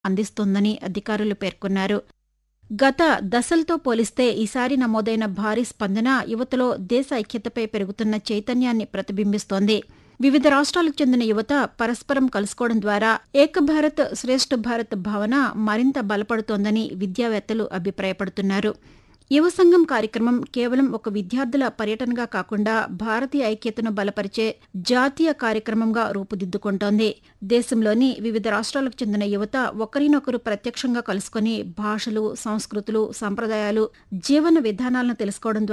అందిస్తోందని అధికారులు పేర్కొన్నారు గత దశలతో పోలిస్తే ఈసారి నమోదైన భారీ స్పందన యువతలో దేశ ఐక్యతపై పెరుగుతున్న చైతన్యాన్ని ప్రతిబింబిస్తోంది వివిధ రాష్ట్రాలకు చెందిన యువత పరస్పరం కలుసుకోవడం ద్వారా ఏక భారత్ శ్రేష్ఠ భారత్ భావన మరింత బలపడుతోందని విద్యావేత్తలు అభిప్రాయపడుతున్నారు యువ సంఘం కార్యక్రమం కేవలం ఒక విద్యార్థుల పర్యటనగా కాకుండా భారతీయ ఐక్యతను బలపరిచే జాతీయ కార్యక్రమంగా రూపుదిద్దుకుంటోంది దేశంలోని వివిధ రాష్ట్రాలకు చెందిన యువత ఒకరినొకరు ప్రత్యక్షంగా కలుసుకొని భాషలు సంస్కృతులు సంప్రదాయాలు జీవన విధానాలను తెలుసుకోవడం ద్వారా